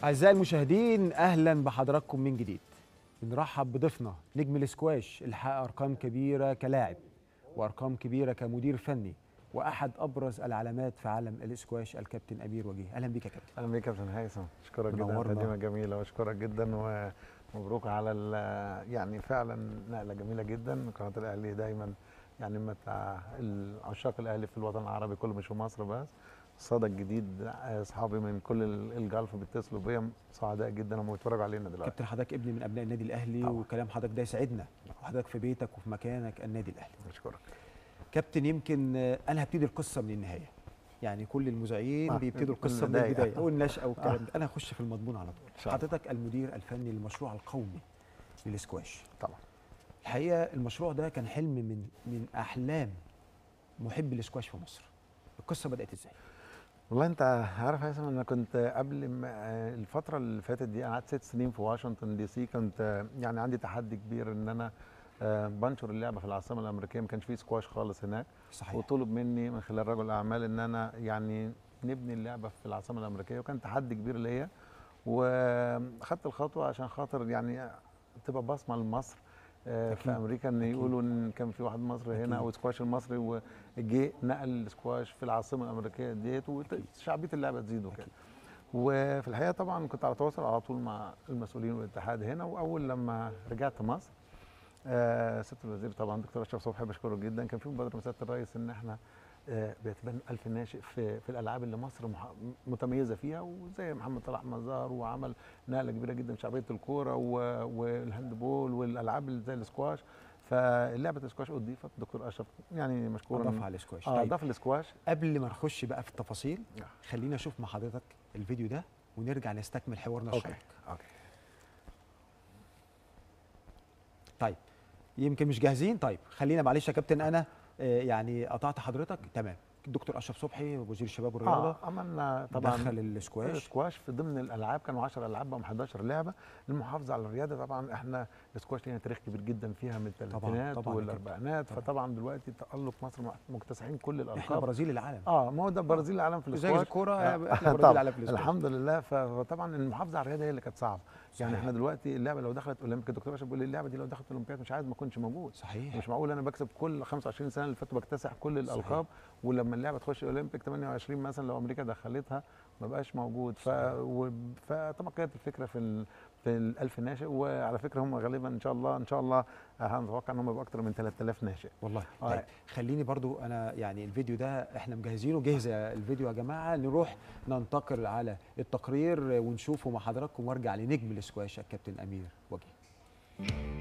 أعزائي المشاهدين أهلا بحضراتكم من جديد بنرحب بضيفنا نجم الاسكواش اللي حقق أرقام كبيرة كلاعب وأرقام كبيرة كمدير فني وأحد أبرز العلامات في عالم الاسكواش الكابتن أمير وجيه أهلا بيك يا كابتن اهلا بيك يا كابتن هيثم اشكرك جدا على منورنا. التقديمه الجميله واشكرك جدا ومبروك على ال- يعني فعلا نقله جميله جدا قناه الاهلي دايما يعني متع عشاق الاهلي في الوطن العربي كله مش في مصر بس الصدى الجديد اصحابي من كل ال- الجلف بيتصلوا بيا سعداء جدا هم بيتفرجوا علينا دلوقتي كابتن حضرتك ابن من أبناء النادي الأهلي طبعا. وكلام حضرتك ده يسعدنا وحضرتك في بيتك وفي مكانك النادي الأهلي اشكرك كابتن يمكن آه، أنا هبتدي القصة من النهاية يعني كل المذيعين آه، بيبتدوا من القصة من البداية. البداية والنشأة والكلام ده أنا هخش في المضمون على طول شاء الله. حضرتك المدير الفني للمشروع القومي للاسكواش طبعا الحقيقه المشروع ده كان حلم من من احلام محب الاسكواش في مصر القصه بدات ازاي والله انت عارف يا هيثم انا كنت قبل ما آه، الفتره اللي فاتت دي انا قعدت ست سنين في واشنطن دي سي كنت آه، يعني عندي تحدي كبير ان انا آه، بنشر اللعبه في العاصمه الامريكيه ما كانش فيه سكواش خالص هناك صحيح وطلب مني من خلال رجل الاعمال ان انا يعني نبني اللعبه في العاصمه الامريكيه وكان تحدي كبير ليا واخدت الخطوه عشان خاطر يعني تبقى بصمه لمصر آه، في أكيد. امريكا ان أكيد. يقولوا ان كان في واحد مصري هنا أكيد. او سكواش المصري وجه نقل السكواش في العاصمه الامريكيه ديت وشعبيه اللعبه تزيد وكده أكيد. وفي الحقيقه طبعا كنت على تواصل على طول مع المسؤولين والاتحاد هنا واول لما رجعت مصر آه سياده الوزير طبعا دكتور اشرف صبحي بشكره جدا كان في مبادره من سياده الرئيس ان احنا آه بيتبنى ألف ناشئ في في الالعاب اللي مصر مح- متميزه فيها وزي محمد صلاح مزار وعمل نقله كبيره جدا في شعبيه الكوره و- والهاندبول والالعاب اللي زي السكواش فلعبه السكواش اضيفت دكتور اشرف يعني مشكورا اضافها على الاسكواش اه طيب اضاف السكواش قبل ما نخش بقى في التفاصيل آه. خلينا نشوف مع حضرتك الفيديو ده ونرجع نستكمل حوارنا اوكي الشيق اوكي طيب يمكن مش جاهزين طيب خلينا معلش يا كابتن انا آه، يعني قطعت حضرتك تمام الدكتور اشرف صبحي وزير الشباب والرياضه اه عملنا طبعا دخل الاسكواش السكواش في ضمن الالعاب كانوا 10 العاب بقوا 11 لعبه المحافظه على الرياضه طبعا احنا السكواش لينا تاريخ كبير جدا فيها من الثلاثينات طبعاً والاربعينات طبعاً. فطبعا دلوقتي تالق مصر مكتسحين كل احنا الالقاب برازيل العالم اه ما هو ده برازيل العالم في زي السكواش الكوره آه، احنا برازيل طبعاً. العالم في الاسكواش الحمد لله ف- فطبعا المحافظه على الرياضه هي اللي كانت صعبه يعني صحيح. احنا دلوقتي اللعبه لو دخلت اولمبيك الدكتور اشرف بيقول لي اللعبه دي لو دخلت اولمبياد مش عايز ما اكونش موجود صحيح مش معقول انا بكسب كل 25 سنه اللي فاتوا بكتسح كل الالقاب ولما اللعبه تخش اولمبيك 28 مثلا لو امريكا دخلتها ما بقاش موجود ف... صحيح. و... فطبعا كانت الفكره في ال... في الألف ناشئ وعلى فكره هم غالبا ان شاء الله ان شاء الله هنتوقع ان هم يبقوا اكتر من 3000 ناشئ والله آه. طيب خليني برضو انا يعني الفيديو ده احنا مجهزينه جاهز الفيديو يا جماعه نروح ننتقل على التقرير ونشوفه مع حضراتكم وارجع لنجم الاسكواش الكابتن امير وجيه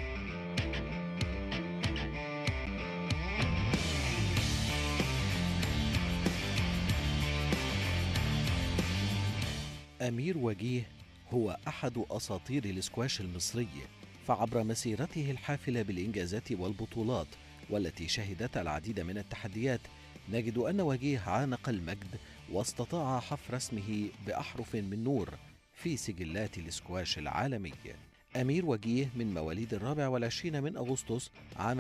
أمير وجيه هو أحد أساطير الإسكواش المصري فعبر مسيرته الحافلة بالإنجازات والبطولات والتي شهدت العديد من التحديات نجد أن وجيه عانق المجد واستطاع حفر اسمه بأحرف من نور في سجلات الإسكواش العالمي أمير وجيه من مواليد الرابع والعشرين من أغسطس عام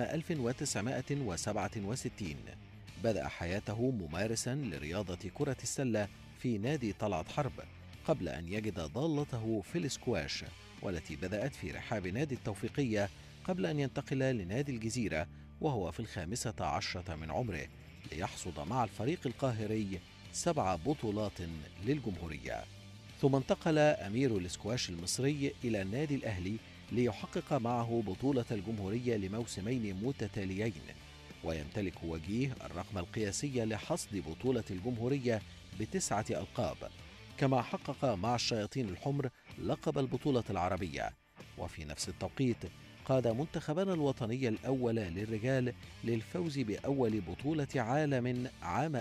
1967 بدأ حياته ممارسا لرياضة كرة السلة في نادي طلعت حرب قبل أن يجد ضالته في الاسكواش والتي بدأت في رحاب نادي التوفيقية قبل أن ينتقل لنادي الجزيرة وهو في الخامسة عشرة من عمره ليحصد مع الفريق القاهري سبع بطولات للجمهورية ثم انتقل أمير الاسكواش المصري إلى النادي الأهلي ليحقق معه بطولة الجمهورية لموسمين متتاليين ويمتلك وجيه الرقم القياسي لحصد بطولة الجمهورية بتسعة ألقاب كما حقق مع الشياطين الحمر لقب البطولة العربية وفي نفس التوقيت قاد منتخبنا الوطني الأول للرجال للفوز بأول بطولة عالم عام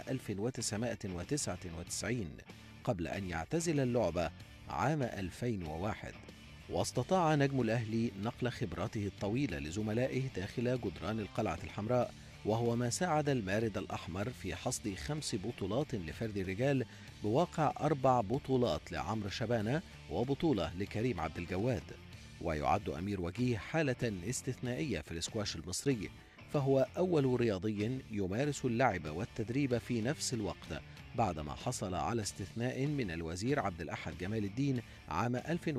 1999 قبل أن يعتزل اللعبة عام 2001 واستطاع نجم الأهلي نقل خبراته الطويلة لزملائه داخل جدران القلعة الحمراء وهو ما ساعد المارد الأحمر في حصد خمس بطولات لفرد الرجال بواقع أربع بطولات لعمرو شبانة وبطولة لكريم عبد الجواد ويعد أمير وجيه حالة استثنائية في الاسكواش المصري فهو أول رياضي يمارس اللعب والتدريب في نفس الوقت بعدما حصل على استثناء من الوزير عبد الأحد جمال الدين عام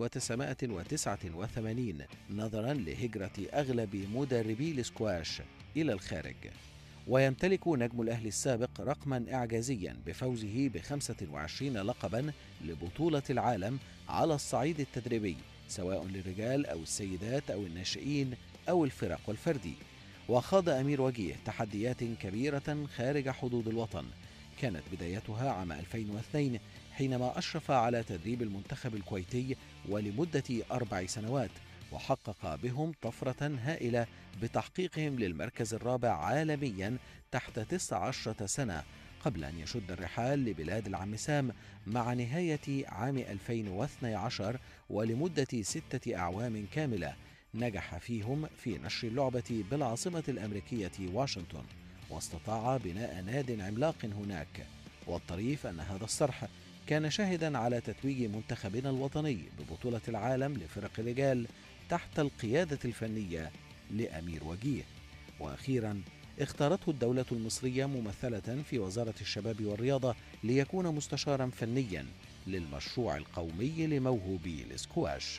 1989 نظرا لهجرة أغلب مدربي الاسكواش إلى الخارج ويمتلك نجم الأهلي السابق رقما إعجازيا بفوزه ب 25 لقبا لبطولة العالم على الصعيد التدريبي سواء للرجال أو السيدات أو الناشئين أو الفرق والفردي وخاض أمير وجيه تحديات كبيرة خارج حدود الوطن كانت بدايتها عام 2002 حينما أشرف على تدريب المنتخب الكويتي ولمدة أربع سنوات وحقق بهم طفرة هائلة بتحقيقهم للمركز الرابع عالميا تحت 19 سنة قبل أن يشد الرحال لبلاد العم سام مع نهاية عام 2012 ولمدة ستة أعوام كاملة نجح فيهم في نشر اللعبة بالعاصمة الأمريكية واشنطن واستطاع بناء ناد عملاق هناك والطريف أن هذا الصرح كان شاهدا على تتويج منتخبنا الوطني ببطولة العالم لفرق الرجال تحت القيادة الفنية لأمير وجيه وأخيرا اختارته الدولة المصرية ممثلة في وزارة الشباب والرياضة ليكون مستشارا فنيا للمشروع القومي لموهوبي الاسكواش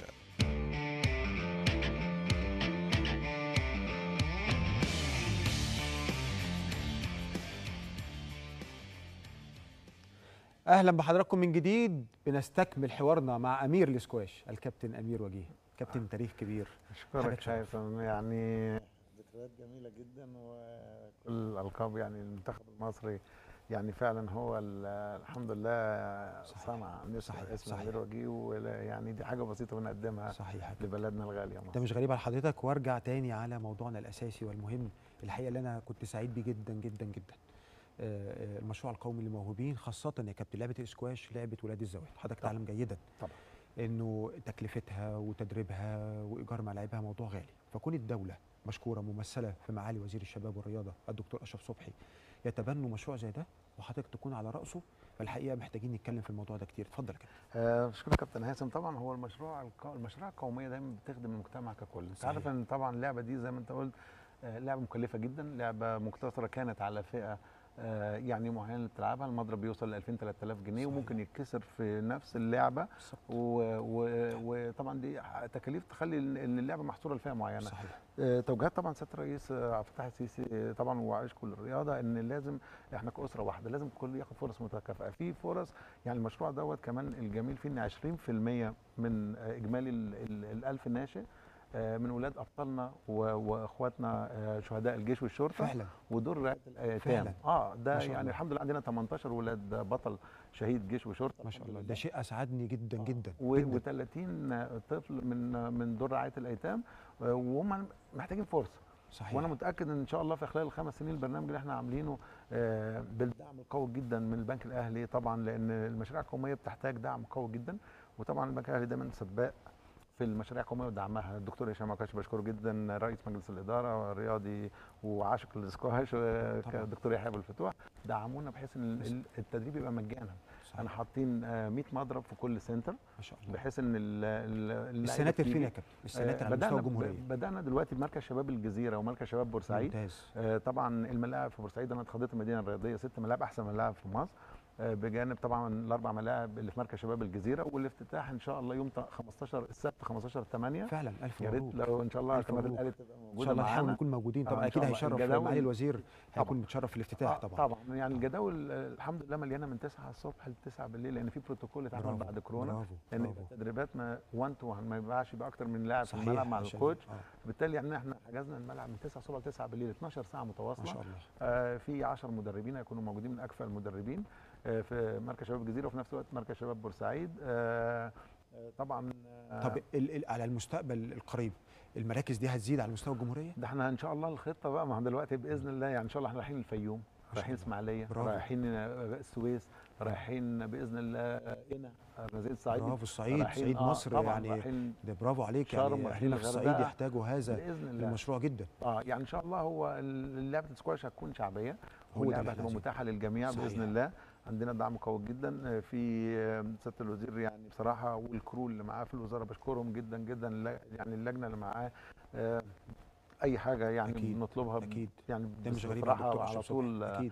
اهلا بحضراتكم من جديد بنستكمل حوارنا مع امير الاسكواش الكابتن امير وجيه كابتن تاريخ كبير حاجة اشكرك تشرف. هيثم يعني ذكريات جميله جدا وكل الالقاب يعني المنتخب المصري يعني فعلا هو ال- الحمد لله صحيح. صنع نسخ صحيح. اسم صحيح. امير وجيه ولا- يعني دي حاجه بسيطه بنقدمها صحيح يا كابتن. لبلدنا الغاليه ده مصر مش غريب على حضرتك وارجع تاني على موضوعنا الاساسي والمهم الحقيقه اللي انا كنت سعيد بيه جدا جدا جدا آه، آه، المشروع القومي للموهوبين خاصه يا كابتن لعبه الاسكواش لعبه ولاد الزواج حضرتك طبعا. تعلم جيدا طبعا. انه تكلفتها وتدريبها وايجار ملاعبها موضوع غالي فكون الدوله مشكوره ممثله في معالي وزير الشباب والرياضه الدكتور اشرف صبحي يتبنوا مشروع زي ده وحضرتك تكون على راسه فالحقيقه محتاجين نتكلم في الموضوع ده كتير اتفضل يا كابتن آه، بشكرك كابتن هيثم طبعا هو المشروع الق- المشاريع القوميه دايما بتخدم المجتمع ككل انت صحيح. عارف ان طبعا اللعبه دي زي ما انت قلت آه، لعبه مكلفه جدا لعبه مقتصره كانت على فئه آه، يعني معينه اللي بتلعبها المضرب بيوصل ل 2000 3000 جنيه صحيح. وممكن يتكسر في نفس اللعبه بالظبط و- و- وطبعا دي تكاليف تخلي ان إن اللعبه محصوره لفئه معينه صحيح آه، توجيهات طبعا سياده الرئيس آه، عبد الفتاح السيسي آه، طبعا وعايش كل الرياضه ان لازم احنا كاسره واحده لازم الكل ياخد فرص متكافئه في فرص يعني المشروع دوت كمان الجميل فيه ان 20% من آه، اجمالي ال- ال- الالف ناشئ آه، من ولاد ابطالنا و- واخواتنا آه، شهداء الجيش والشرطه فعلا ودور رعايه الايتام فعلا. اه ده ما شاء يعني الله. الحمد لله عندنا 18 ولاد بطل شهيد جيش وشرطه ما شاء الحمد الله لله. ده شيء اسعدني جدا جدا و جدا. 30 طفل من من دور رعايه الايتام آه، وهم محتاجين فرصه صحيح وانا متاكد ان شاء الله في خلال الخمس سنين البرنامج اللي احنا عاملينه آه، بالدعم القوي جدا من البنك الاهلي طبعا لان المشاريع القوميه بتحتاج دعم قوي جدا وطبعا البنك الاهلي دايما سباق في المشاريع القوميه ودعمها الدكتور هشام عكاش بشكره جدا رئيس مجلس الاداره الرياضي وعاشق الاسكواش آه، طبعاً. الدكتور يحيى ابو الفتوح دعمونا بحيث ان ال- التدريب يبقى مجانا صحيح. انا حاطين آه، 100 مضرب في كل سنتر ما شاء الله بحيث ان ال- ال- اللعيبة السناتر تيجي. فين يا كابتن السناتر آه، على مستوى بدأنا الجمهوريه ب- بدأنا دلوقتي بمركز شباب الجزيرة ومركز شباب بورسعيد ممتاز آه، طبعا الملاعب في بورسعيد انا اتخضيت المدينة الرياضية ست ملاعب احسن ملاعب في مصر آه، بجانب طبعا الاربع ملاعب اللي في مركز شباب الجزيرة والافتتاح ان شاء الله يوم ت- 15 السبت 15 8 فعلا الف يا ريت مبروك لو ان شاء الله ألف قناه مبروك. الاهلي تبقى ان موجوده شاء الله نحاول معانا نكون موجودين آه، طبعا إن اكيد شاء الله. هيشرف الجداول- معالي الوزير هيكون طبعاً. متشرف في الافتتاح آه، طبعا طبعا يعني الجداول آه، الحمد لله مليانه من 9 الصبح ل 9 بالليل لان في بروتوكول اتعمل برافو، بعد كورونا برافو لان برافو التدريبات ما 1 تو 1 ما ينفعش يبقى اكتر من لاعب في صحيح الملعب مع عشان- الكوتش آه، بالتالي يعني احنا حجزنا الملعب من 9 الصبح ل 9 بالليل 12 ساعه ما متواصله شاء الله آه في 10 مدربين هيكونوا موجودين من اكفأ المدربين آه في مركز شباب الجزيره وفي نفس الوقت مركز شباب بورسعيد آه آه طبعا آه طب ال ال على المستقبل القريب المراكز دي هتزيد على مستوى الجمهوريه ده احنا ان شاء الله الخطه بقى ما هو دلوقتي باذن الله يعني ان شاء الله احنا رايحين الفيوم شاء رايحين الله. اسماعيليه برافو. رايحين آه، السويس رايحين باذن الله آه، قنا آه، مزيد الصعيد برافو الصعيد رايحين- صعيد آه، مصر طبعا يعني رايحين ده برافو عليك شرم يعني رايحين احنا في الصعيد الغردقة. يحتاجوا هذا باذن الله المشروع جدا اه يعني ان شاء الله هو ال- لعبه السكواش هتكون شعبيه هو ده واللعبه اللي هتبقى عايزينه. متاحه للجميع صحيح. باذن الله عندنا دعم قوي جدا آه، في آه، سياده الوزير يعني بصراحه والكرو اللي معاه في الوزاره بشكرهم جدا جدا الل- يعني اللجنه اللي معاه آه، اي حاجه يعني أكيد، نطلبها ب- اكيد يعني ده مش غريب على بصراحه الدكتور على أشرف طول صبحي. آه، اكيد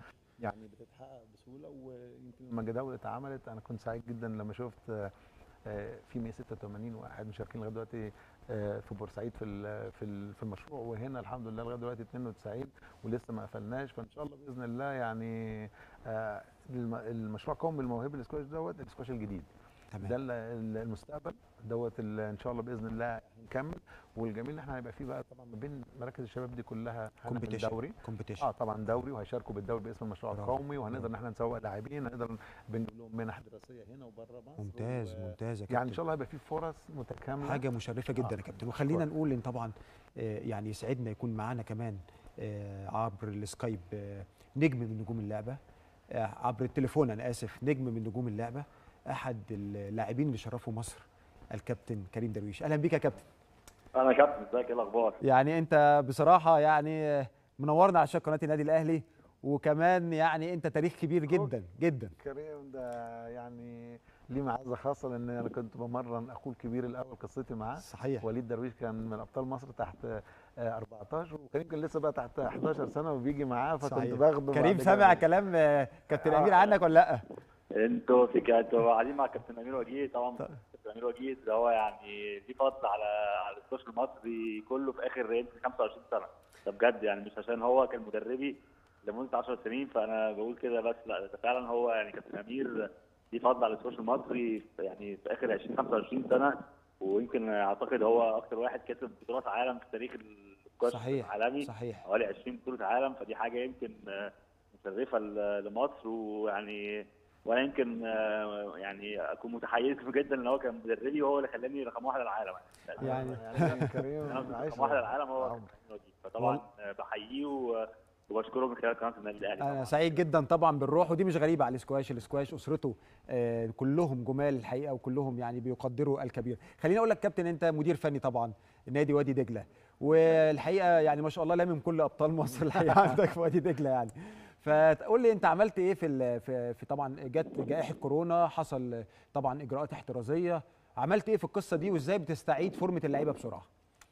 يعني بتتحقق بسهوله ويمكن لما الجداول اتعملت انا كنت سعيد جدا لما شفت آه، آه، في 186 واحد مشاركين لغايه دلوقتي آه، في بورسعيد في ال- في ال- في المشروع وهنا الحمد لله لغايه دلوقتي 92 ولسه ما قفلناش فان شاء الله باذن الله يعني آه، الم- المشروع قومي الموهبه الاسكواش دوت الاسكواش الجديد ده تمام ال- ال- المستقبل دوت ال- ان شاء الله باذن الله هنكمل والجميل ان احنا هيبقى فيه بقى طبعا ما بين مراكز الشباب دي كلها هنعمل كومبيتيشن دوري كومبيتيشن اه طبعا دوري وهيشاركوا بالدوري باسم المشروع برافو. القومي وهنقدر ان احنا نسوق لاعبين هنقدر بنجيب لهم منح دراسيه هنا وبره مصر ممتاز و- ممتاز يا يعني ان كابتن. شاء الله هيبقى فيه فرص متكامله حاجه مشرفه جدا آه، يا كابتن وخلينا أشكرك. نقول ان طبعا آه، يعني يسعدنا يكون معانا كمان آه، عبر السكايب آه، نجم من نجوم اللعبه آه، عبر التليفون انا اسف نجم من نجوم اللعبه احد اللاعبين اللي شرفوا مصر الكابتن كريم درويش اهلا بيك يا كابتن انا كابتن ازيك ايه الاخبار يعني انت بصراحه يعني آه، منورنا على شاشه قناه النادي الاهلي وكمان يعني انت تاريخ كبير جدا جدا كريم ده يعني ليه معزه خاصه لان انا كنت بمرن اخوه الكبير الاول قصتي معاه صحيح وليد درويش كان من ابطال مصر تحت آه، 14 وكريم كان لسه بقى تحت 11 سنه وبيجي معاه فكنت صحيح. باخده كريم بعد سامع كده. كلام آه، كابتن آه. امير عنك ولا لا انتوا في انتوا قاعدين مع كابتن امير وجيه طبعا طيب. كابتن امير وجيه ده هو يعني ليه فضل على على السوشيال المصري كله في اخر يمكن 25 سنه ده بجد يعني مش عشان هو كان مدربي لمده 10 سنين فانا بقول كده بس لا ده فعلا هو يعني كابتن امير ليه فضل على السوشيال المصري في- يعني في اخر 20 25 سنه ويمكن اعتقد هو اكتر واحد كسب بطولات عالم في تاريخ السكواش صحيح العالمي صحيح حوالي 20 بطولة عالم فدي حاجة يمكن آه، مشرفة ل- لمصر ويعني وانا يمكن آه، يعني اكون متحيز جدا ان هو كان مدربي وهو اللي خلاني رقم واحد على العالم يعني يعني كريم انا عايش رقم واحد على العالم هو عمر. كابتن ناجي. فطبعا آه، بحييه و- وبشكره من خلال قناه النادي الاهلي انا طبعاً. سعيد جدا طبعا بالروح ودي مش غريبه على الاسكواش الاسكواش اسرته آه كلهم جمال الحقيقه وكلهم يعني بيقدروا الكبير خليني اقول لك كابتن انت مدير فني طبعا نادي وادي دجله والحقيقه يعني ما شاء الله لامم كل ابطال مصر الحقيقه عندك في وادي دجله يعني فتقول لي انت عملت ايه في ال- في, في طبعا جت جائحه كورونا حصل طبعا اجراءات احترازيه عملت ايه في القصه دي وازاي بتستعيد فورمه اللعيبه بسرعه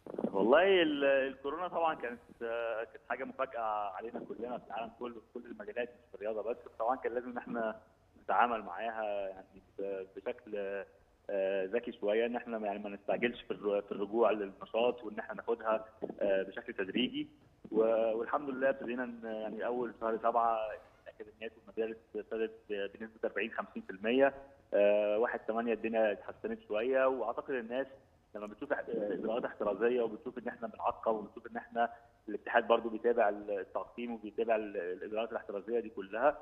والله ال- الكورونا طبعا كانت آه، كانت حاجه مفاجاه علينا كلنا في العالم كله في كل المجالات مش في الرياضه بس طبعا كان لازم ان احنا نتعامل معاها يعني ب- بشكل آه، ذكي شويه ان احنا يعني ما نستعجلش في الر- في الرجوع للنشاط وان احنا ناخدها آه، بشكل تدريجي و- والحمد لله ابتدينا ن- يعني اول شهر سبعه الاكاديميات والمدارس ابتدت بنسبه 40 50% آه، واحد 8 الدنيا اتحسنت شويه واعتقد الناس لما بتشوف اح- اجراءات احترازيه وبتشوف ان احنا بنعقب وبتشوف ان احنا الاتحاد برضو بيتابع التعقيم وبيتابع ال- الاجراءات الاحترازيه دي كلها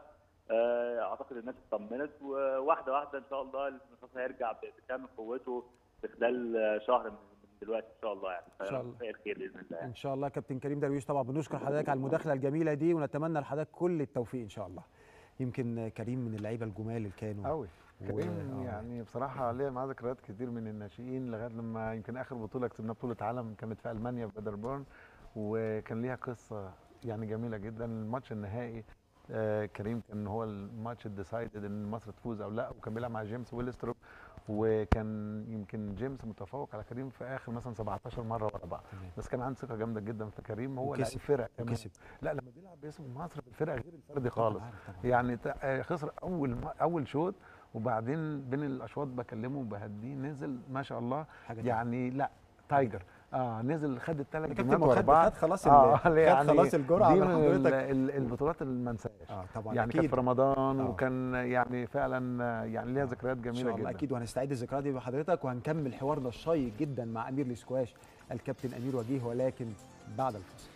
آه، اعتقد الناس اطمنت وواحده واحده ان شاء الله النشاط هيرجع ب- بكامل قوته في خلال آه، شهر من من دلوقتي ان شاء الله يعني إن شاء الله. خير خير باذن الله يعني. ان شاء الله كابتن كريم درويش طبعا بنشكر حضرتك على المداخله الجميله دي ونتمنى لحضرتك كل التوفيق ان شاء الله يمكن كريم من اللعيبه الجمال اللي كانوا قوي و- كريم آه. يعني بصراحه ليا معاه ذكريات كتير من الناشئين لغايه لما يمكن اخر بطوله كسبناها بطوله عالم كانت في المانيا في بادربورن وكان ليها قصه يعني جميله جدا الماتش النهائي آه كريم كان هو الماتش الديسايدد ان مصر تفوز او لا وكان بيلعب مع جيمس ويلستروب وكان يمكن جيمس متفوق على كريم في اخر مثلا 17 مره ورا بعض تمام. بس كان عنده ثقه جامده جدا في كريم هو لاعب وكسب. فرق كمان وكسب لا لما بيلعب باسم مصر في الفرقه غير الفردي خالص عارف طبعاً. يعني تا- آه، خسر اول ما- اول شوط وبعدين بين الاشواط بكلمه بهديه نزل ما شاء الله حاجه تانية. يعني لا تايجر اه نزل خد الثلاث كابتن جيمات ما ورا خد بعض خد خلاص اه ال- خد يعني خلاص الجرعه دي من من ال- حضرتك ال- البطولات اللي ما انساهاش اه طبعا يعني كانت اكيد في رمضان آه. وكان يعني فعلا آه، يعني ليها ذكريات ان جميله شاء الله جدا اكيد وهنستعيد الذكريات دي بحضرتك وهنكمل حوارنا الشيق جدا مع امير الاسكواش الكابتن امير وجيه ولكن بعد الفاصل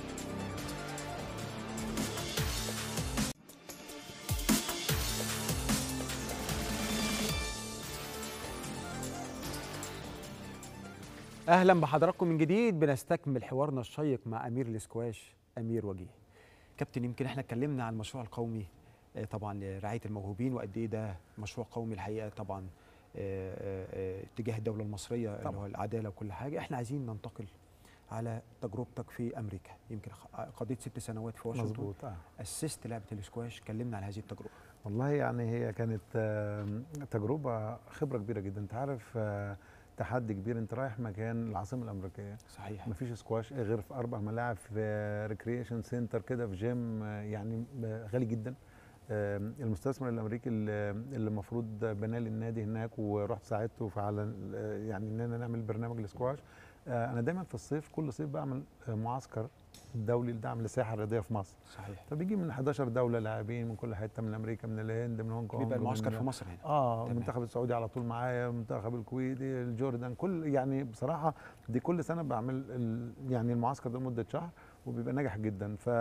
اهلا بحضراتكم من جديد بنستكمل حوارنا الشيق مع امير الاسكواش امير وجيه كابتن يمكن احنا اتكلمنا عن المشروع القومي آه، طبعا لرعايه الموهوبين وقد ايه ده مشروع قومي الحقيقه طبعا آه، آه، آه، اتجاه الدوله المصريه اللي طبعاً. هو العداله وكل حاجه احنا عايزين ننتقل على تجربتك في امريكا يمكن خ- قضيت ست سنوات في واشنطن مظبوط آه. اسست لعبه الاسكواش كلمنا عن هذه التجربه والله يعني هي كانت آم، تجربة خبرة كبيرة جدا انت عارف آه، تحدي كبير انت رايح مكان العاصمه الامريكيه صحيح مفيش سكواش غير في اربع ملاعب في ريكريشن سنتر كده في جيم آه، يعني آه، غالي جدا آم، المستثمر الامريكي اللي اللي المفروض بنى لي النادي هناك ورحت ساعدته في على آه، يعني اننا نعمل برنامج السكواش آه، انا دايما في الصيف كل صيف بعمل آه، معسكر دولي لدعم السياحه الرياضيه في مصر صحيح فبيجي من 11 دوله لاعبين من كل حته من امريكا من الهند من هونج كونج بيبقى المعسكر من- في مصر هنا اه تمام. المنتخب السعودي على طول معايا المنتخب الكويتي الجوردان كل يعني بصراحه دي كل سنه بعمل ال يعني المعسكر ده لمده شهر وبيبقى ناجح جدا ف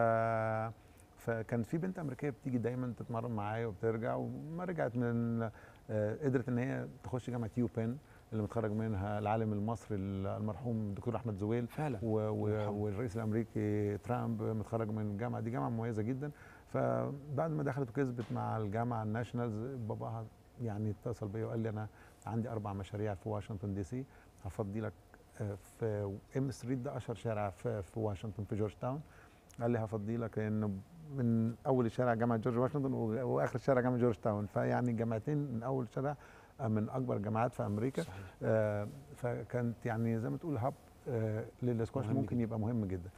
فكان في بنت امريكيه بتيجي دايما تتمرن معايا وبترجع وما رجعت من آه، قدرت ان هي تخش جامعه يو بين اللي متخرج منها العالم المصري المرحوم الدكتور احمد زويل فعلا و و يرحمه. والرئيس الامريكي ترامب متخرج من الجامعه دي جامعه مميزه جدا فبعد ما دخلت وكسبت مع الجامعه الناشونالز باباها يعني اتصل بيا وقال لي انا عندي اربع مشاريع في واشنطن دي سي هفضي لك آه، في ام ستريت ده اشهر شارع في, في واشنطن في جورج تاون قال لي هفضي لك لان من اول شارع جامعه جورج واشنطن و- واخر شارع جامعه جورج تاون فيعني جامعتين من اول شارع آه، من اكبر الجامعات في امريكا صحيح آه، فكانت يعني زي ما تقول هاب آه، للسكواش مهم ممكن جداً. يبقى مهم جدا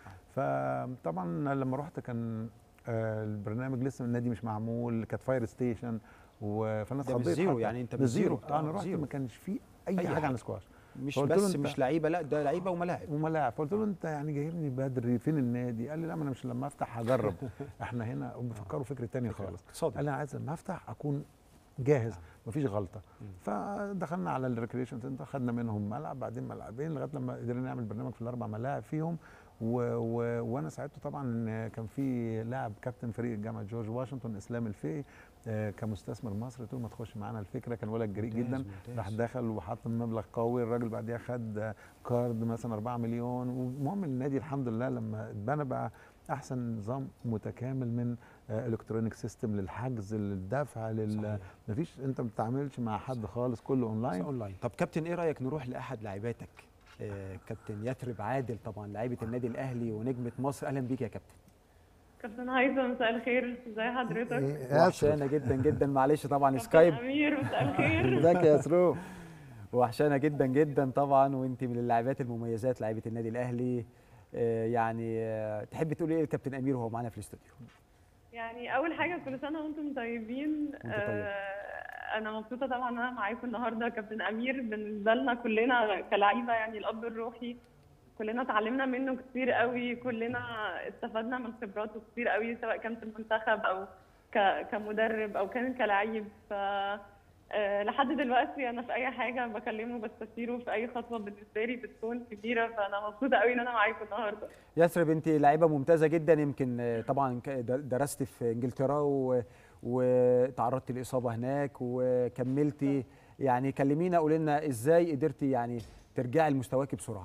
فطبعا لما رحت كان آه، البرنامج لسه النادي مش معمول كانت فاير ستيشن و- فانا ده من اتخضيت الزيرو حتى. يعني انت من من الزيرو الزيرو انا رحت زيرو. ما كانش فيه اي, أي حاجه حاجة. عن السكواش مش فقلت له بس أنت- مش لعيبه لا ده لعيبه وملاعب وملاعب فقلت له انت يعني جايبني بدري فين النادي قال لي لا ما انا مش لما افتح هجرب احنا هنا بيفكروا فكر تاني خالص اقتصادي قال لي انا عايز لما افتح اكون جاهز مفيش غلطه مم. فدخلنا على الريكريشن سنتر خدنا منهم ملعب بعدين ملعبين لغايه لما قدرنا نعمل برنامج في الاربع ملاعب فيهم و... و... وانا ساعدته طبعا ان كان في لاعب كابتن فريق جامعه جورج واشنطن اسلام الفقي آه، كمستثمر مصري طول ما تخش معانا الفكره كان ولد جريء ممتاز، جدا ممتاز. راح دخل وحط مبلغ قوي الراجل بعديها خد آه، كارد مثلا 4 مليون والمهم النادي الحمد لله لما اتبنى بقى احسن نظام متكامل من الكترونيك سيستم للحجز للدفع لل صحيح. مفيش انت ما بتتعاملش مع حد خالص كله بس اونلاين اونلاين طب كابتن ايه رايك نروح لاحد لاعباتك آه كابتن يثرب عادل طبعا لاعيبه النادي الاهلي ونجمه مصر اهلا بيك يا كابتن كابتن هيثم مساء الخير ازي حضرتك؟ إيه، وحشانا جدا جدا معلش طبعا كابتن سكايب امير مساء الخير ازيك يا سرو وحشانا جدا جدا طبعا وانت من اللاعبات المميزات لاعيبه النادي الاهلي آه يعني آه تحبي تقولي ايه لكابتن امير وهو معانا في الاستوديو يعني اول حاجه كل سنه وانتم طيبين وانت طيب. آه انا مبسوطه طبعا ان انا معاكم النهارده كابتن امير بالنسبه لنا كلنا كلاعيبه يعني الاب الروحي كلنا اتعلمنا منه كتير قوي كلنا استفدنا من خبراته كتير قوي سواء كان في المنتخب او ك- كمدرب او كان كلاعب ف آه، لحد دلوقتي انا في اي حاجه بكلمه بستشيره في اي خطوه بالنسبه لي بتكون كبيره فانا مبسوطه قوي ان انا معاكم النهارده يثرب انت لاعيبه ممتازه جدا يمكن آه، طبعا ك- در- درست في انجلترا و- وتعرضتي لاصابه هناك وكملتي يعني كلمينا قولي لنا ازاي قدرتي يعني ترجعي لمستواكي بسرعه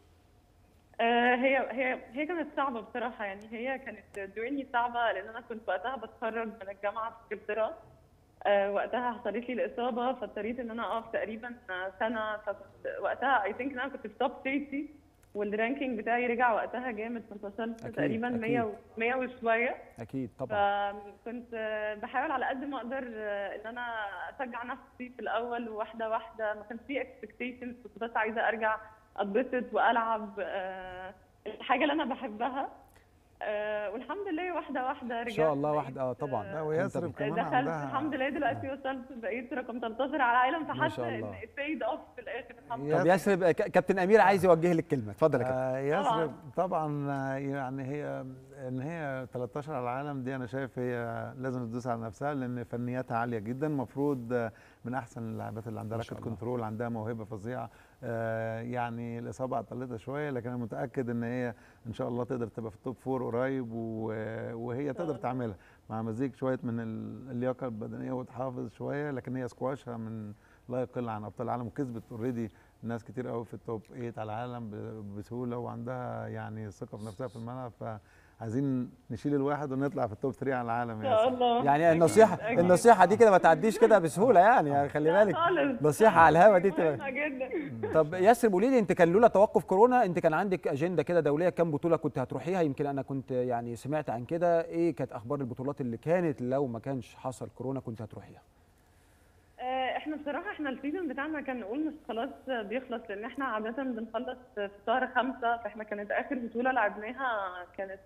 آه، هي هي هي كانت صعبه بصراحه يعني هي كانت دويني صعبه لان انا كنت وقتها بتخرج من الجامعه في انجلترا آه، وقتها حصلت لي الاصابه فاضطريت ان انا اقف تقريبا سنه فكنت وقتها اي ثينك ان انا كنت في توب 30 والرانكينج بتاعي رجع وقتها جامد كنت وصلت أكيد، تقريبا أكيد. 100 و- 100 وشويه اكيد طبعا فكنت آه، بحاول على قد ما اقدر آه، ان انا اشجع نفسي في الاول واحده واحده ما كانش في اكسبكتيشنز كنت بس عايزه ارجع اتبسط والعب آه، الحاجه اللي انا بحبها آه، والحمد لله واحده واحده رجعت ان شاء الله بقيت، واحده اه طبعا لا ويثرب أنت- كمان دخلت عندها الحمد لله دلوقتي وصلت بقيت رقم 13 على العالم ما فحاسه شاء ان الله. paid اوف في الاخر الحمد يا طب لله يثرب آه، ك- كابتن امير عايز يوجه لك كلمه اتفضل يا كابتن آه يثرب طبعا آه، يعني هي ان هي 13 على العالم دي انا شايف هي لازم تدوس على نفسها لان فنياتها عاليه جدا المفروض آه، من احسن اللاعبات اللي عندها ما شاء راكت الله. كنترول عندها موهبه فظيعه آه يعني الاصابه عطلتها شويه لكن انا متاكد ان هي ان شاء الله تقدر تبقى في التوب فور قريب و- وهي تقدر الله. تعملها مع مزيج شويه من ال- اللياقه البدنيه وتحافظ شويه لكن هي سكواشها من لا يقل عن ابطال العالم وكسبت اوريدي ناس كتير قوي في التوب 8 على العالم ب- بسهوله وعندها يعني ثقه في نفسها في الملعب فعايزين نشيل الواحد ونطلع في التوب 3 على العالم ان يا شاء ياسر. الله يعني أكيد، النصيحه أكيد. النصيحه دي كده ما تعديش كده بسهوله يعني, يعني خلي لا بالك خالص. نصيحه على الهوا دي تبقى مهمة جدا طب ياسر قولي لي انت كان لولا توقف كورونا انت كان عندك اجنده كده دوليه كام بطوله كنت هتروحيها يمكن انا كنت يعني سمعت عن كده ايه كانت اخبار البطولات اللي كانت لو ما كانش حصل كورونا كنت هتروحيها آه، احنا بصراحه احنا السيزون بتاعنا كان نقول مش خلاص بيخلص لان احنا عاده بنخلص في شهر خمسة فاحنا كانت اخر بطوله لعبناها كانت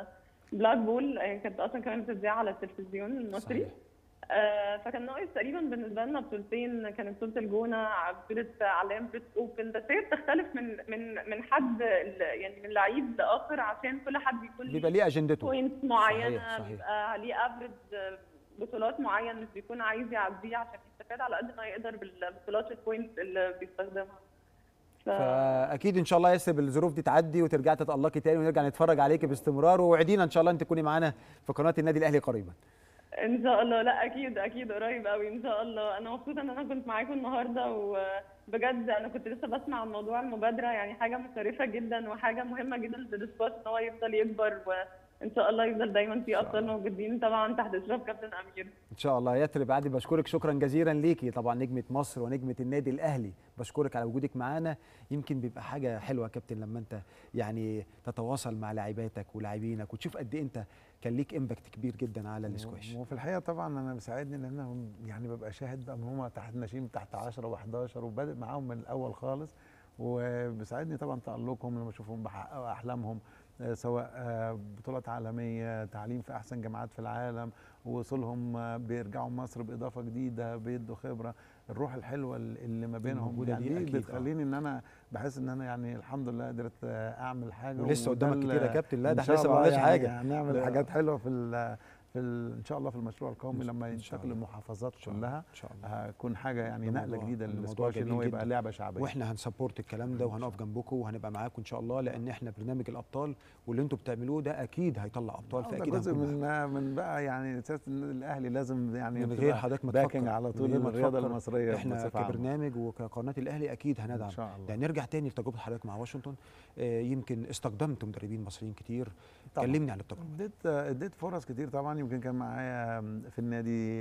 بلاك بول يعني كانت اصلا كمان بتذاع على التلفزيون المصري صحيح. آه، فكان ناقص تقريبا بالنسبه لنا بطولتين كانت بطوله الجونه بطوله علام بريت اوبن بس هي بتختلف من من من حد ل- يعني من لعيب لاخر عشان كل حد بيكون ليه بيبقى ليه اجندته بوينتس معينه صحيح، صحيح. بيبقى ليه افريج بطولات معين مش بيكون عايز يعديه عشان يستفاد على قد ما يقدر بالبطولات البوينتس اللي بيستخدمها ف... فاكيد ان شاء الله ياسر الظروف دي تعدي وترجعي تتالقي تاني ونرجع نتفرج عليكي باستمرار ووعدينا ان شاء الله انت تكوني معانا في قناه النادي الاهلي قريبا ان شاء الله لا اكيد اكيد قريب قوي ان شاء الله انا مبسوطه ان انا كنت معاكم النهارده وبجد انا كنت لسه بسمع عن موضوع المبادره يعني حاجه مشرفه جدا وحاجه مهمه جدا للسبورت ان هو يفضل يكبر وان شاء الله يفضل دايما في ابطال موجودين طبعا تحت اشراف كابتن امير ان شاء الله يثرب عادي بشكرك شكرا جزيلا ليكي طبعا نجمه مصر ونجمه النادي الاهلي بشكرك على وجودك معانا يمكن بيبقى حاجه حلوه يا كابتن لما انت يعني تتواصل مع لاعباتك ولاعبينك وتشوف قد ايه انت كان ليك امباكت كبير جدا على الاسكواش وفي الحقيقه طبعا انا بيساعدني ان انا يعني ببقى شاهد بقى من هم تحت ناشئين تحت 10 و11 وبادئ معاهم من الاول خالص وبيساعدني طبعا تالقهم لما اشوفهم بيحققوا احلامهم آه، سواء آه، بطولات عالميه تعليم في احسن جامعات في العالم وصولهم آه، بيرجعوا مصر باضافه جديده بيدوا خبره الروح الحلوه اللي ما بينهم موجودة يعني دي دي أكيد، آه. بتخليني ان انا بحس ان انا يعني الحمد لله قدرت آه، اعمل حاجه ولسه وده قدامك ال- كتير يا كابتن لا إن ده احنا شاء لسه ما الله عملناش يعني حاجه هنعمل لا. حاجات حلوه في ال في ال ان شاء الله في المشروع القومي لما إن شاء ينتقل الله. للمحافظات إن شاء الله. كلها ان شاء الله هتكون حاجه يعني ده نقله موضوع- جديده ده موضوع للسكواش ان جميل هو يبقى جداً. لعبه شعبيه واحنا هنسبورت الكلام ده وهنقف جنبكم وهنبقى معاكم ان شاء الله لان احنا برنامج الابطال واللي انتم بتعملوه ده اكيد هيطلع ابطال ده فاكيد جزء هنكون معاكم. من من بقى يعني اساس النادي الاهلي لازم يعني من غير تبقى حضرتك ما باكنج تفكر على من طول غير ما الرياضه تفكر. المصريه احنا بصفة عامة. كبرنامج وكقناه الاهلي اكيد هندعم ان شاء الله يعني نرجع تاني لتجربه حضرتك مع واشنطن آه، يمكن استخدمت مدربين مصريين كتير طبعاً. كلمني عن التجربه اديت اديت فرص كتير طبعا يمكن كان معايا في النادي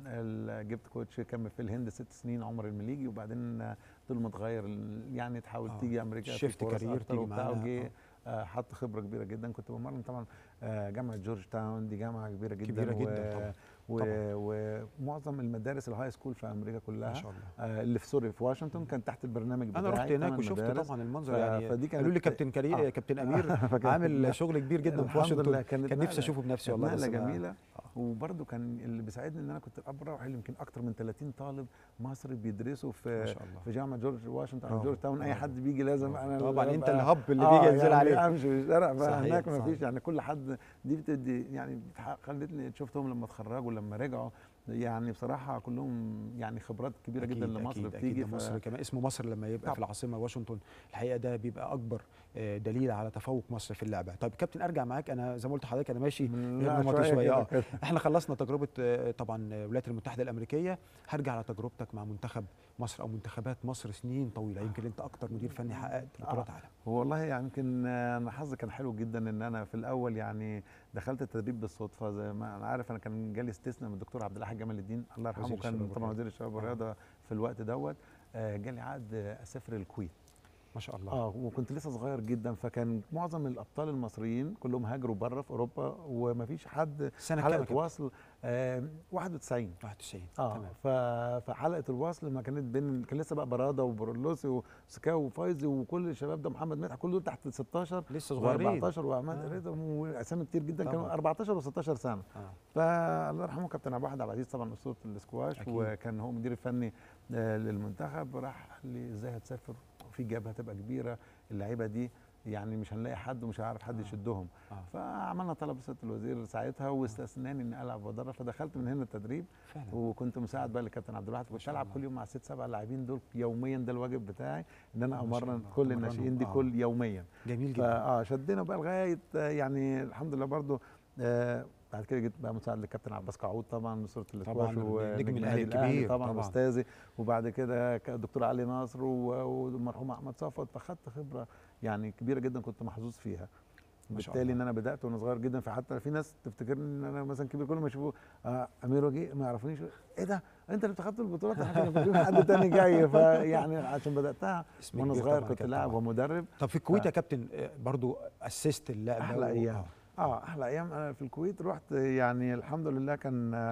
ال- جبت كوتش كان في الهند ست سنين عمر المليجي وبعدين طول ما اتغير يعني تحاول آه. تيجي امريكا في شيفت فرص كارير أكتر تيجي وبتاع معانا. وجه آه، حط خبره كبيره جدا كنت بمرن طبعا آه، جامعه جورج تاون دي جامعه كبيره جدا كبيرة و- جداً طبعاً. و- طبعاً. ومعظم المدارس الهاي سكول في امريكا ما كلها شاء الله آه، اللي في سوري في واشنطن كان تحت البرنامج بتاعي انا رحت هناك ثمان وشفت مدارس. طبعا المنظر ف- يعني فدي قالوا لي كانت- كابتن كريم آه. كابتن امير فكانت عامل لا. شغل كبير جدا في الحمد لله واشنطن كانت كان نفسي نقلة- اشوفه بنفسي والله نقله بس ما- جميله آه. وبرده كان اللي بيساعدني ان انا كنت بروح يمكن اكتر من 30 طالب مصري بيدرسوا ما في شاء الله في جامعه جورج واشنطن او برافو، جورج تاون اي برافو. حد بيجي لازم انا طبعا اللي انت ببقى- الهب اللي آه، بيجي ينزل يعني عليه امشي في الشارع صحيح، فهناك ما صحيح. فيش يعني كل حد دي بتدي يعني بتح- خلتني شفتهم لما اتخرجوا لما رجعوا يعني بصراحه كلهم يعني خبرات كبيره جدا أكيد لمصر أكيد بتيجي أكيد ف- ده مصر كمان اسمه مصر لما يبقى في طبعا. العاصمه واشنطن الحقيقه ده بيبقى اكبر آه، دليل على تفوق مصر في اللعبه طيب كابتن ارجع معاك انا زي ما قلت لحضرتك انا ماشي لا، نمط شويه كده اه كده. احنا خلصنا تجربه آه، طبعا آه، الولايات المتحده الامريكيه هرجع على تجربتك مع منتخب مصر او منتخبات مصر سنين طويله يمكن انت اكتر مدير فني حققت بطولات عالم والله يعني يمكن آه، انا حظي كان حلو جدا ان انا في الاول يعني دخلت التدريب بالصدفه زي ما انا عارف انا كان جالي استثناء من الدكتور عبد الحاج جمال الدين الله يرحمه وزير كان الشباب طبعا والرياضة. وزير الشباب آه. والرياضه في الوقت دوت آه، جالي عقد آه، اسافر الكويت ما شاء الله اه وكنت لسه صغير جدا فكان معظم الابطال المصريين كلهم هاجروا بره في اوروبا ومفيش حد سنه كام يا حلقه كابتن؟ وصل آه 91 91 اه تمام ف... فحلقه الوصل ما كانت بين كان لسه بقى براده وبرولوسي وسكاو وفايزي وكل الشباب ده محمد مدحت كل دول تحت 16 لسه صغيرين و14 وعماد آه. رضا واسامي كتير جدا كانوا طبعاً. 14 و16 سنه اه فالله يرحمه كابتن عبد الواحد عبد العزيز طبعا اسطوره الاسكواش أكيد. وكان هو مدير الفني آه، للمنتخب راح قال لي ازاي هتسافر في جبهه هتبقى كبيره اللعيبه دي يعني مش هنلاقي حد ومش هيعرف حد آه. يشدهم آه. فعملنا طلب لسياده الوزير ساعتها واستثناني اني العب وادرب فدخلت من هنا التدريب فعلا وكنت مساعد بقى لكابتن عبد الواحد كنت شاء العب الله. كل يوم مع ست سبع لاعبين دول يوميا ده الواجب بتاعي ان انا ما شاء امرن الله. كل تمرنهم. الناشئين دي آه. كل يوميا جميل جدا فاه شدينا بقى لغايه آه، يعني الحمد لله برضو آه بعد كده جيت بقى مساعد للكابتن عباس قعود طبعا صوره طبعاً، الاسكواش نجم ونجم الأهلي الكبير طبعا طبعاً. استاذي وبعد كده ك- الدكتور علي ناصر و- والمرحوم احمد صفوت فخدت خبره يعني كبيره جدا كنت محظوظ فيها ما شاء بالتالي الله. ان انا بدات وانا صغير جدا فحتى في ناس تفتكرني ان انا مثلا كبير كل ما يشوفوا آه امير وجيه ما يعرفونيش ايه ده انت اللي بتاخدت البطولات احنا كنا فاكرين حد تاني جاي فيعني عشان بداتها اسم وانا كبير صغير طبعاً كنت كابتن لاعب طبعاً. ومدرب طب في الكويت يا كابتن آه، برضو اسست اللعبه احلى و- ايام آه. اه احلى ايام انا في الكويت رحت يعني الحمد لله كان آه،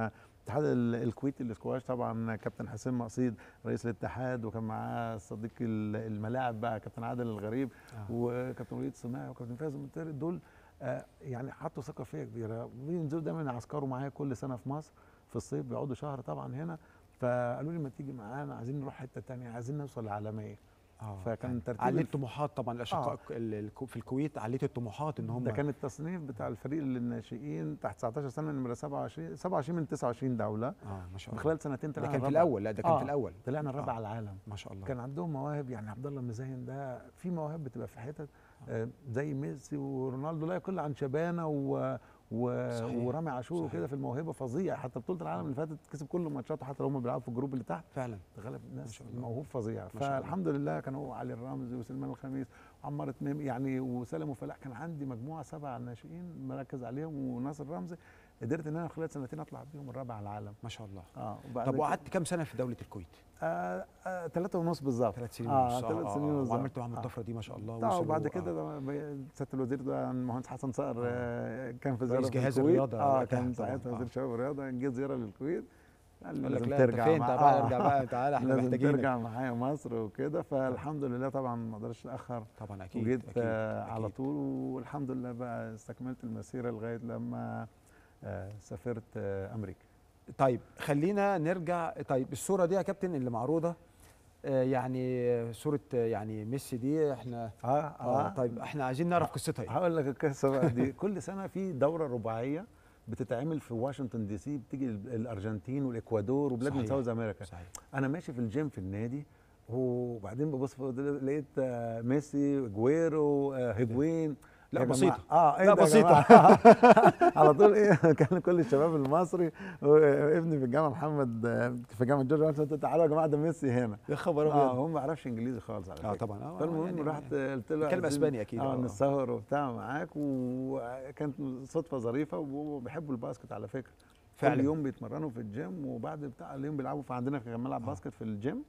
اتحاد ال- الكويتي للسكواش طبعا كابتن حسين مقصيد رئيس الاتحاد وكان معاه صديق ال- الملاعب بقى كابتن عادل الغريب آه. وكابتن وليد سماع وكابتن فايز المنتري دول آه، يعني حطوا ثقه فيا كبيره بينزلوا دايما يعسكروا معايا كل سنه في مصر في الصيف بيقعدوا شهر طبعا هنا فقالوا لي ما تيجي معانا عايزين نروح حته تانية عايزين نوصل للعالميه آه. فكان ترتيب عليت الف- طموحات طبعا الاشقاء ال- الكو- في الكويت عليت الطموحات ان هم ده كان التصنيف بتاع الفريق للناشئين تحت 19 سنه نمره 27 27 من 29 دوله اه ما شاء في الله خلال سنتين ده طلعنا كان في الرابع. الاول لا ده كان آه. في الاول طلعنا الرابع آه. على العالم ما شاء الله كان عندهم مواهب يعني عبد الله مزين ده في مواهب بتبقى في حتت آه، زي ميسي ورونالدو لا يقل عن شبانه و و صحيح. ورامي عاشور صحيح. وكده في الموهبه فظيع حتى بطوله العالم اللي فاتت كسب كل ماتشاته حتى لو هم بيلعبوا في الجروب اللي تحت فعلا غلب ناس شاء الله. موهوب فظيع ما شاء الله. فالحمد لله كان هو علي الرمزي وسلمان الخميس وعمار تمام يعني وسالم وفلاح كان عندي مجموعه سبع ناشئين مركز عليهم وناصر رمزي قدرت ان انا خلال سنتين اطلع بيهم الرابع على العالم ما شاء الله اه وبعد طب كده- وقعدت كام سنه في دوله الكويت آه آه ثلاثة ونص بالظبط ثلاث سنين اه ونص ثلاث سنين ونص وعملت معاهم الطفره دي ما شاء الله اه وصلوا- وبعد آه. كده ده ب- سياده الوزير ده المهندس حسن صقر آه كان في زياره رئيس في جهاز الكويت. الرياضة اه وقتها كان طبعاً، ساعتها آه. وزير الشباب والرياضه جه زياره للكويت قال لي يقول لك لازم لا انت ترجع فين مع- تعالى آه. ارجع بقى تعالى احنا لازم محتاجينك ترجع معايا مصر وكده فالحمد لله طبعا ما اقدرش اتاخر طبعا اكيد وجيت أكيد. آه على أكيد. طول والحمد لله بقى استكملت المسيره لغايه لما آه سافرت آه امريكا طيب خلينا نرجع طيب الصوره دي يا كابتن اللي معروضه آه، يعني صوره آه، يعني ميسي دي احنا اه اه طيب احنا عايزين نعرف قصتها ايه هقول لك القصه بقى دي كل سنه في دوره رباعيه بتتعمل في واشنطن دي سي بتيجي ال- الارجنتين والاكوادور وبلاد من صحيح. ساوث امريكا صحيح انا ماشي في الجيم في النادي وبعدين ببص فوق ده لقيت آه، ميسي جويرو آه، هيجوين لا يا جماعة- بسيطة. اه ايه لا ده يا بسيطة. جماعة؟ على طول ايه كان كل الشباب المصري وابني في الجامعه محمد آه، في جامعه جورج واشنطن تعالوا يا جماعه ده ميسي هنا يا خبر اه ابيض هو ما بيعرفش انجليزي خالص على اه فكره طبعا اه فالمهم يعني- رحت قلت له بيتكلم عايزين- اسباني اكيد اه آه. نسهر وبتاع معاك وكانت صدفه ظريفه وبيحبوا الباسكت على فكره فعلا. كل يوم بيتمرنوا في الجيم وبعد بتاع اليوم بيلعبوا فعندنا كان ملعب آه. باسكت في الجيم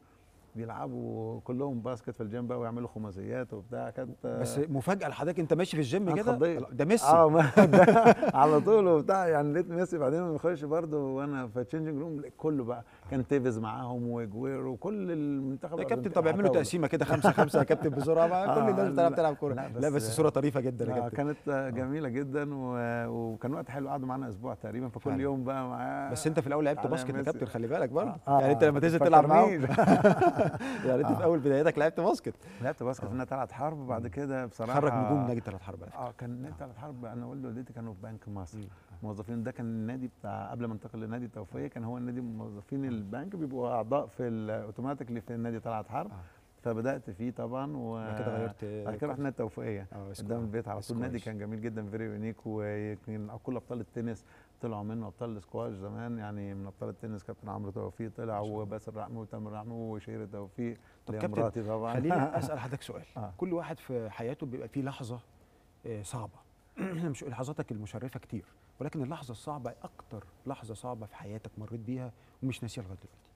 بيلعبوا كلهم باسكت في الجيم بقى ويعملوا خماسيات وبتاع كانت بس مفاجاه لحضرتك انت ماشي في الجيم أنا كده اتخضيت. ده ميسي اه ما ده على طول وبتاع يعني لقيت ميسي بعدين لما يخش برضه وانا في التشينجنج روم لقيت كله بقى كان تيفيز معاهم وجويرو وكل المنتخب يا كابتن الأرجنتيني طب اعملوا عتاولة. تقسيمه كده خمسه خمسه يا كابتن بسرعه بقى كل آه، الناس بتلعب لا، تلعب كوره لا، لا بس- بس صوره طريفه جدا يا آه كابتن كانت آه، جميله جدا و- وكان وقت حلو قعدوا معانا اسبوع تقريبا فكل فعلا. يوم بقى معاه بس انت في الاول لعبت تعالى يا باسكت يا ميسي. كابتن خلي بالك برضه آه، يعني انت آه، لما تنزل ما تلعب معاهم تفكرنيش. يعني انت في آه. اول بداياتك لعبت باسكت لعبت باسكت في نادي طلعت حرب وبعد كده بصراحه خرج نجوم نادي ثلاث حرب على فكرة. اه كان نادي طلعت حرب انا والدي ووالدتي كانوا في بنك مصر مم. موظفين ده كان النادي بتاع قبل ما انتقل لنادي التوفيق كان هو النادي موظفين البنك بيبقوا اعضاء في الاوتوماتيكلي في النادي طلعت حرب آه. فبدات فيه طبعا و بعد كده غيرت بعد كده رحت نادي التوفيقيه اه اسمه- قدام البيت على طول النادي سكواش. كان جميل جدا فيري يونيك ويمكن كل ابطال التنس طلعوا منه ابطال السكواش زمان يعني من ابطال التنس كابتن عمرو توفيق طلع ما شاء الله. وباسل رحمه وتامر رحمه وشهير توفيق طب اللي هي كابتن، مراتي طبعا خليني اسال حضرتك سؤال آه. كل واحد في حياته بيبقى فيه لحظه آه، صعبه احنا مش لحظاتك المشرفه كتير ولكن اللحظه الصعبه اكتر لحظه صعبه في حياتك مريت بيها ومش ناسيها لغايه دلوقتي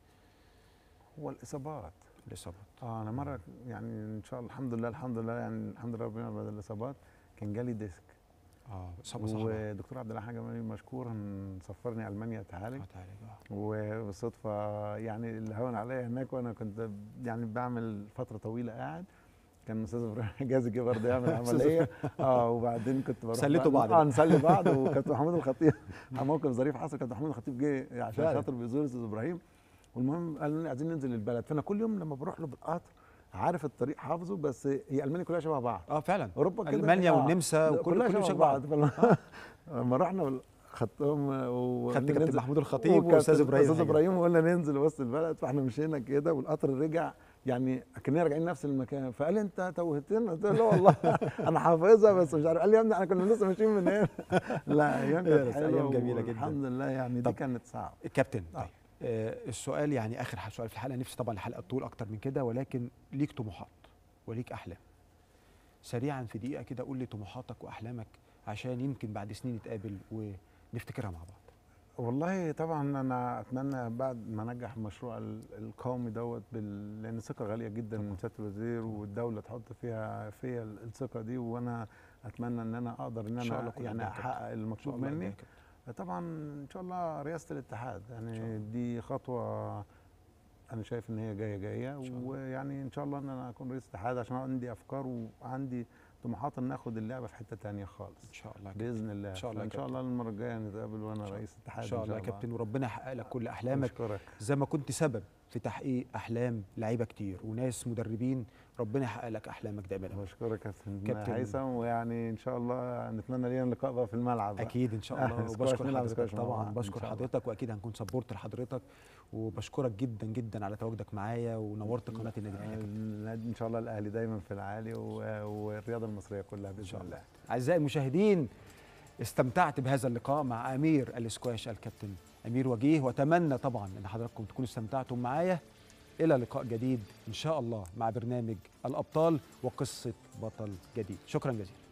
هو الاصابات الاصابات اه انا مره يعني ان شاء الله الحمد لله الحمد لله يعني الحمد لله ربنا بعد الاصابات كان جالي ديسك اه اصابه صعبه ودكتور عبد الحاج جمالي مشكور سفرني المانيا اتعالج آه، تعالى. آه. وبالصدفه يعني اللي هون عليا هناك وانا كنت يعني بعمل فتره طويله قاعد كان الاستاذ ابراهيم حجازي جه برضه يعمل عمليه اه وبعدين كنت بروح سليتوا بقى- بعض اه بقى. نسلي بعض وكابتن محمود الخطيب موقف ظريف حصل كابتن محمود الخطيب جه عشان فعلا. خاطر بيزور الاستاذ ابراهيم والمهم قالوا لي عايزين ننزل البلد فانا كل يوم لما بروح له بالقطر عارف الطريق حافظه بس هي المانيا كلها شبه بعض اه فعلا اوروبا كده المانيا آه، والنمسا وكل كلها كله شبه شبه بعض بعض فلما- لما رحنا وال- خدتهم و خدت كابتن ننزل- محمود الخطيب وكابتن واستاذ ابراهيم استاذ حاجة. ابراهيم وقلنا ننزل وسط البلد فاحنا مشينا كده والقطر رجع يعني كنا راجعين نفس المكان فقال لي انت توهتنا قلت له لا والله انا حافظها بس مش عارف قال لي يا ابني احنا كنا لسه ماشيين من هنا لا ايام لا، كانت بس حلوه أيام جميلة جدا. الحمد لله يعني دي طب كانت صعبه الكابتن آه. طيب آه السؤال يعني اخر ح- سؤال في الحلقه نفسي طبعا الحلقه طول اكتر من كده ولكن ليك طموحات وليك احلام سريعا في دقيقه كده قول لي طموحاتك واحلامك عشان يمكن بعد سنين نتقابل ونفتكرها مع بعض والله طبعا انا اتمنى بعد ما انجح المشروع ال- القومي دوت بال... لان الثقه غاليه جدا من سياده الوزير والدوله تحط فيها فيا ال- الثقه دي وانا اتمنى ان انا اقدر ان إن شاء الله انا كل يعني ده يا كابتن. احقق إن شاء المطلوب الله مني يبارك. طبعا ان شاء الله رئاسه الاتحاد شاء يعني الله. دي خطوه انا شايف ان هي جايه جايه إن شاء الله. ويعني ان شاء الله ان انا اكون رئيس اتحاد عشان عندي افكار وعندي طموحات ان اخد اللعبه في حته تانية خالص ان شاء الله يا كابتن. باذن الله إن شاء الله يا ان شاء كابتن. الله المره الجايه نتقابل وانا شاء رئيس اتحاد ان شاء الله يا كابتن وربنا يحقق لك كل احلامك اشكرك زي ما كنت سبب في تحقيق احلام لعيبه كتير وناس مدربين ربنا يحقق لك احلامك دايما يا كابتن. بشكرك يا كابتن كابتن. هيثم ويعني ان شاء الله نتمنى لينا لقاء بقى في الملعب بقى. اكيد ان شاء آه، الله سكواش، وبشكر نلعب حضرتك سكواش مع طبعا بعض إن بشكر شاء الله. حضرتك واكيد هنكون سبورت لحضرتك وبشكرك جدا جدا على تواجدك معايا ونورت قناه النادي الاهلي يا كابتن. النادي ان شاء الله الاهلي دايما في العالي و- والرياضه المصريه كلها باذن شاء الله اعزائي المشاهدين استمتعت بهذا اللقاء مع امير الاسكواش الكابتن امير وجيه واتمنى طبعا ان حضراتكم تكونوا استمتعتم معايا الى لقاء جديد ان شاء الله مع برنامج الابطال وقصه بطل جديد شكرا جزيلا